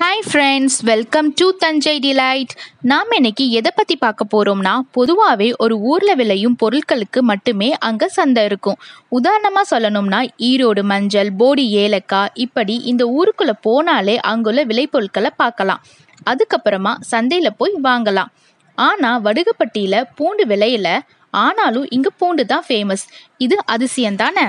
hi friends welcome to Thanjai delight நாம் இன்னைக்கு எதை பற்றி பார்க்க போகிறோம்னா பொதுவாகவே ஒரு ஊரில் விளையும் பொருட்களுக்கு மட்டுமே அங்கே சந்தை இருக்கும் உதாரணமாக சொல்லணும்னா ஈரோடு மஞ்சள் போடி ஏலக்காய் இப்படி இந்த ஊருக்குள்ளே போனாலே அங்குள்ள விளைபொருட்களை பார்க்கலாம் அதுக்கப்புறமா சந்தையில் போய் வாங்கலாம் ஆனால் வடுகப்பட்டியில் பூண்டு விளையில ஆனாலும் இங்கே பூண்டு தான் ஃபேமஸ் இது அதிசயம் தானே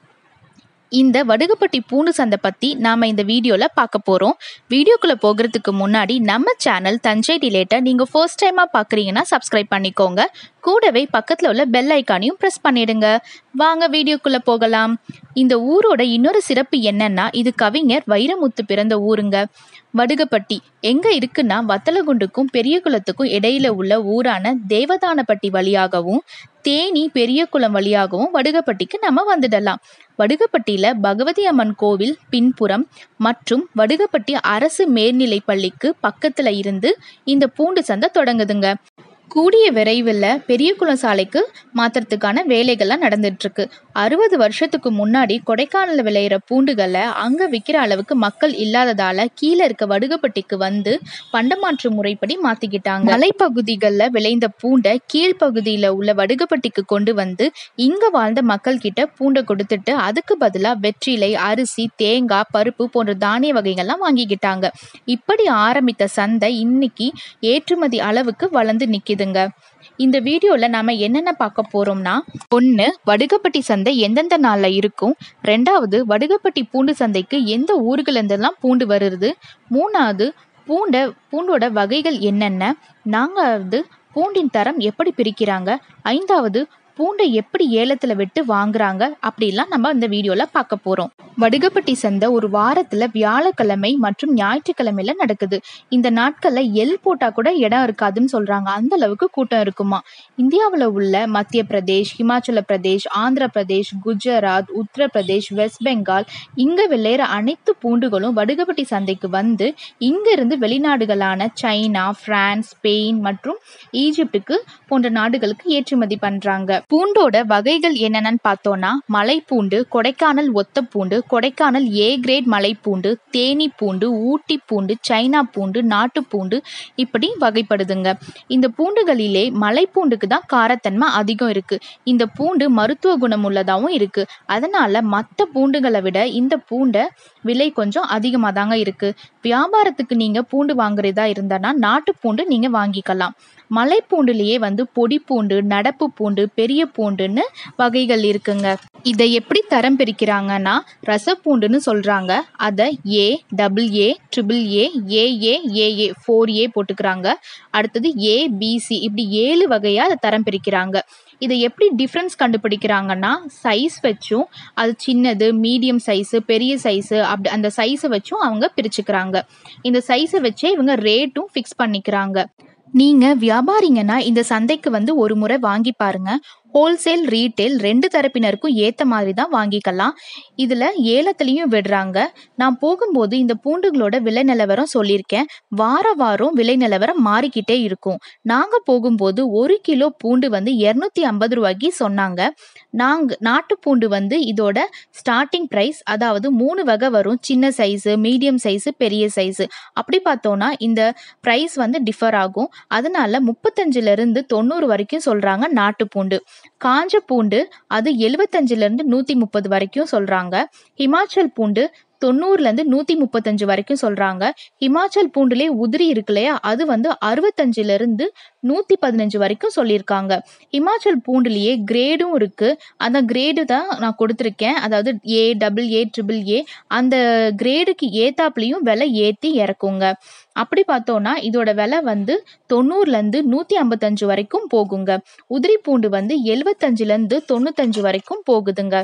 இந்த வடுகப்பட்டி பூண்டு சந்தை பற்றி நாம் இந்த வீடியோவில் பார்க்க போகிறோம் வீடியோக்குள்ளே போகிறதுக்கு முன்னாடி நம்ம சேனல் தஞ்சை டிலேட்டை நீங்கள் ஃபர்ஸ்ட் டைமாக பார்க்குறீங்கன்னா சப்ஸ்கிரைப் பண்ணிக்கோங்க கூடவே பக்கத்தில் உள்ள பெல் ஐக்கானையும் ப்ரெஸ் பண்ணிடுங்க வாங்க வீடியோக்குள்ளே போகலாம் இந்த ஊரோட இன்னொரு சிறப்பு என்னன்னா இது கவிஞர் வைரமுத்து பிறந்த ஊருங்க வடுகப்பட்டி எங்கே இருக்குன்னா வத்தலகுண்டுக்கும் பெரியகுளத்துக்கும் இடையில உள்ள ஊரான தேவதானப்பட்டி வழியாகவும் தேனி பெரியகுளம் வழியாகவும் வடுகப்பட்டிக்கு நம்ம வந்துடலாம் வடுகப்பட்டியில் பகவதி அம்மன் கோவில் பின்புறம் மற்றும் வடுகப்பட்டி அரசு மேல்நிலைப் பள்ளிக்கு பக்கத்தில் இருந்து இந்த பூண்டு சந்தை தொடங்குதுங்க கூடிய விரைவில் பெரியகுளம் சாலைக்கு மாற்றுறதுக்கான வேலைகள்லாம் நடந்துட்டுருக்கு அறுபது வருஷத்துக்கு முன்னாடி கொடைக்கானலில் விளையிற பூண்டுகளை அங்கே விற்கிற அளவுக்கு மக்கள் இல்லாததால் கீழே இருக்க வடுகப்பட்டிக்கு வந்து பண்டமாற்று முறைப்படி மாற்றிக்கிட்டாங்க மலைப்பகுதிகளில் விளைந்த பூண்டை கீழ்ப்பகுதியில் உள்ள வடுகப்பட்டிக்கு கொண்டு வந்து இங்கே வாழ்ந்த மக்கள் கிட்ட பூண்டை கொடுத்துட்டு அதுக்கு பதிலாக வெற்றிலை அரிசி தேங்காய் பருப்பு போன்ற தானிய வகைகள்லாம் வாங்கிக்கிட்டாங்க இப்படி ஆரம்பித்த சந்தை இன்னைக்கு ஏற்றுமதி அளவுக்கு வளர்ந்து நிற்கிதுங்க இந்த வீடியோவில் நாம் என்னென்ன பார்க்க போகிறோம்னா ஒன்று வடுகப்பட்டி சந்தை எந்தெந்த நாளில் இருக்கும் ரெண்டாவது வடுகப்பட்டி பூண்டு சந்தைக்கு எந்த ஊர்கள்லேருந்தெல்லாம் பூண்டு வருது மூணாவது பூண்டை பூண்டோட வகைகள் என்னென்ன நான்காவது பூண்டின் தரம் எப்படி பிரிக்கிறாங்க ஐந்தாவது பூண்டை எப்படி ஏலத்தில் விட்டு வாங்குறாங்க அப்படிலாம் நம்ம இந்த வீடியோவில் பார்க்க போகிறோம் வடுகப்பட்டி சந்தை ஒரு வாரத்தில் வியாழக்கிழமை மற்றும் ஞாயிற்றுக்கிழமையில நடக்குது இந்த நாட்களில் எல் போட்டால் கூட இடம் இருக்காதுன்னு சொல்கிறாங்க அந்த அளவுக்கு கூட்டம் இருக்குமா இந்தியாவில் உள்ள மத்திய பிரதேஷ் ஹிமாச்சல பிரதேஷ் ஆந்திர பிரதேஷ் குஜராத் உத்தரப்பிரதேஷ் வெஸ்ட் பெங்கால் இங்கே விளையிற அனைத்து பூண்டுகளும் வடுகப்பட்டி சந்தைக்கு வந்து இங்கிருந்து வெளிநாடுகளான சைனா பிரான்ஸ் ஸ்பெயின் மற்றும் ஈஜிப்டுக்கு போன்ற நாடுகளுக்கு ஏற்றுமதி பண்ணுறாங்க பூண்டோட வகைகள் என்னென்னு பார்த்தோன்னா மலைப்பூண்டு கொடைக்கானல் ஒத்த பூண்டு கொடைக்கானல் ஏ கிரேட் மலைப்பூண்டு தேனி பூண்டு ஊட்டி பூண்டு சைனா பூண்டு நாட்டுப்பூண்டு இப்படி வகைப்படுதுங்க இந்த பூண்டுகளிலே மலைப்பூண்டுக்கு தான் காரத்தன்மை அதிகம் இருக்கு இந்த பூண்டு மருத்துவ குணம் உள்ளதாகவும் இருக்கு அதனால மற்ற பூண்டுகளை விட இந்த பூண்டை விலை கொஞ்சம் அதிகமாக தாங்க இருக்கு வியாபாரத்துக்கு நீங்க பூண்டு வாங்குறதா இருந்தானா நாட்டு பூண்டு நீங்க வாங்கிக்கலாம் மலைப்பூண்டுலேயே வந்து பொடி பூண்டு நடப்பு பூண்டு பெரிய பூண்டுன்னு வகைகள் இருக்குங்க இதை எப்படி தரம் பிரிக்கிறாங்கன்னா ரசப்பூண்டுன்னு சொல்கிறாங்க அதை A double A triple A AA AA four A போட்டுக்கிறாங்க அடுத்தது ஏ பிசி இப்படி ஏழு வகையாக அதை தரம் பிரிக்கிறாங்க இதை எப்படி டிஃப்ரென்ஸ் கண்டுபிடிக்கிறாங்கன்னா சைஸ் வச்சும் அது சின்னது மீடியம் சைஸு பெரிய சைஸு அப்படி அந்த சைஸை வச்சும் அவங்க பிரிச்சுக்கிறாங்க இந்த சைஸை வச்சே இவங்க ரேட்டும் ஃபிக்ஸ் பண்ணிக்கிறாங்க நீங்கள் வியாபாரிங்கன்னா இந்த சந்தைக்கு வந்து ஒரு முறை வாங்கி பாருங்க ஹோல்சேல் ரீட்டெயில் ரெண்டு தரப்பினருக்கும் ஏற்ற மாதிரி தான் வாங்கிக்கலாம் இதில் ஏலத்துலேயும் விடுறாங்க நான் போகும்போது இந்த பூண்டுகளோட விலை நிலவரம் சொல்லியிருக்கேன் வார வாரம் விலை நிலவரம் மாறிக்கிட்டே இருக்கும் நாங்கள் போகும்போது ஒரு கிலோ பூண்டு வந்து இரநூத்தி ஐம்பது ரூபாய்க்கு சொன்னாங்க நாங்கள் நாட்டு பூண்டு வந்து இதோட ஸ்டார்டிங் ப்ரைஸ் அதாவது மூணு வகை வரும் சின்ன சைஸு மீடியம் சைஸு பெரிய சைஸு அப்படி பார்த்தோன்னா இந்த ப்ரைஸ் வந்து டிஃபர் ஆகும் அதனால முப்பத்தஞ்சிலேருந்து தொண்ணூறு வரைக்கும் சொல்கிறாங்க நாட்டு பூண்டு காஞ்ச பூண்டு அது எழுபத்தஞ்சிலேருந்து நூற்றி முப்பது வரைக்கும் சொல்கிறாங்க ஹிமாச்சல் பூண்டு தொண்ணூறுலேருந்து நூற்றி முப்பத்தஞ்சு வரைக்கும் சொல்கிறாங்க ஹிமாச்சல் பூண்டுலே உதிரி இருக்கு இல்லையா அது வந்து அறுபத்தஞ்சிலேருந்து நூற்றி பதினஞ்சு வரைக்கும் சொல்லியிருக்காங்க ஹிமாச்சல் பூண்டுலேயே கிரேடும் இருக்குது அந்த கிரேடு தான் நான் கொடுத்துருக்கேன் அதாவது ஏ டபுள் ஏ ட்ரிபிள் ஏ அந்த கிரேடுக்கு ஏத்தாப்புலேயும் விலை ஏற்றி இறக்குங்க அப்படி பார்த்தோன்னா இதோட விலை வந்து தொண்ணூறுலேருந்து நூற்றி ஐம்பத்தஞ்சு வரைக்கும் போகுங்க உதிரி பூண்டு வந்து எழுபத்தஞ்சிலேருந்து தொண்ணூத்தஞ்சு வரைக்கும் போகுதுங்க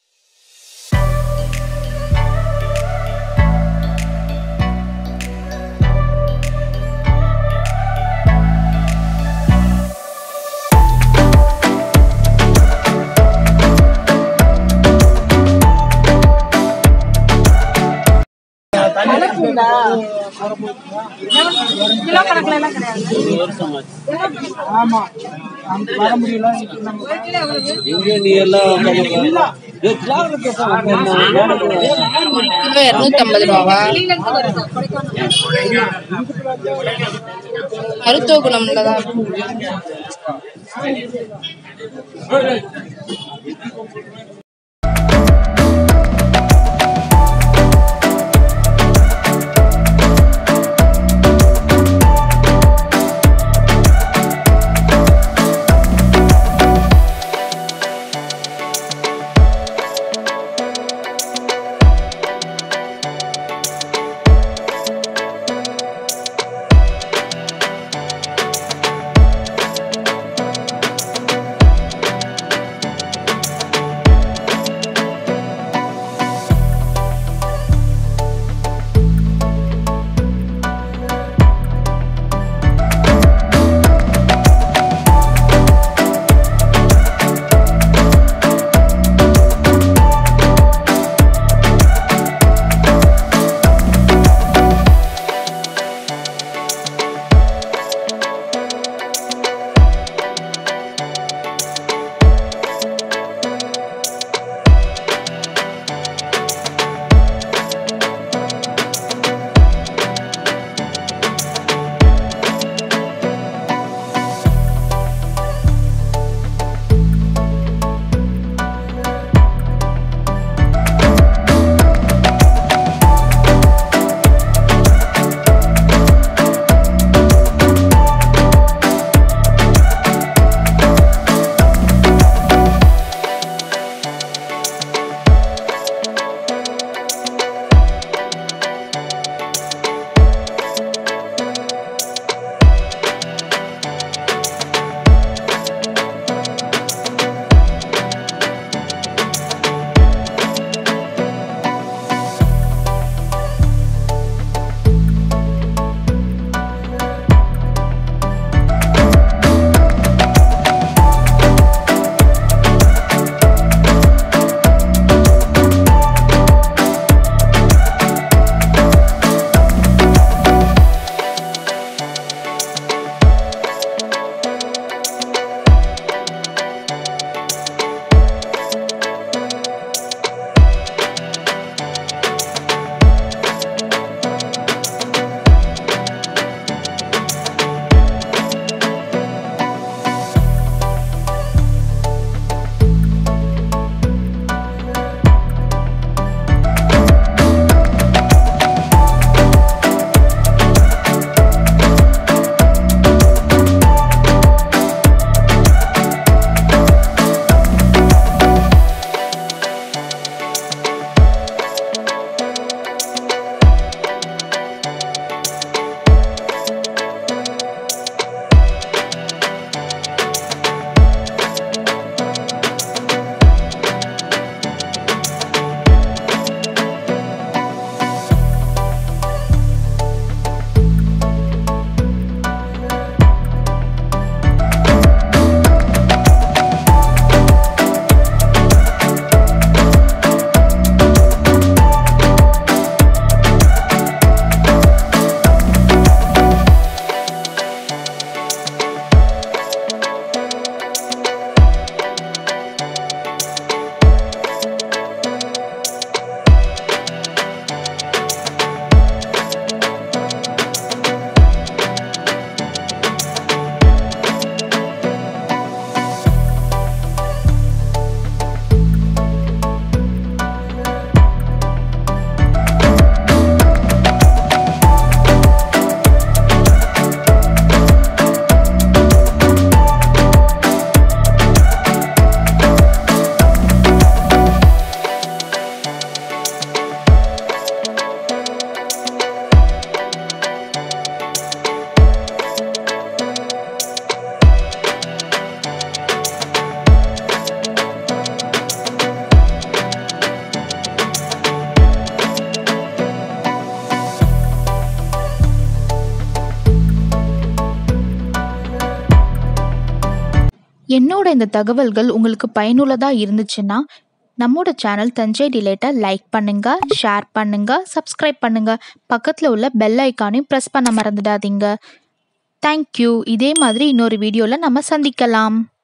மலைப்பூண்டா கிலோ கணக்குல எல்லாம் கிடையாது ஆமா அந்த வர முடியல ஒரு கிலோ எவ்வளவு எங்க நீ எல்லாம் கிலோ இரநூத்தம்பது ரூபாவா மருத்துவ குணம் உள்ளதா என்னோட இந்த தகவல்கள் உங்களுக்கு பயனுள்ளதாக இருந்துச்சுன்னா நம்மோட சேனல் தஞ்சை டிலேட்டை லைக் பண்ணுங்க ஷேர் பண்ணுங்க சப்ஸ்கிரைப் பண்ணுங்க பக்கத்தில் உள்ள பெல் ஐக்கானையும் ப்ரெஸ் பண்ண மறந்துடாதீங்க தேங்க்யூ இதே மாதிரி இன்னொரு வீடியோவில் நம்ம சந்திக்கலாம்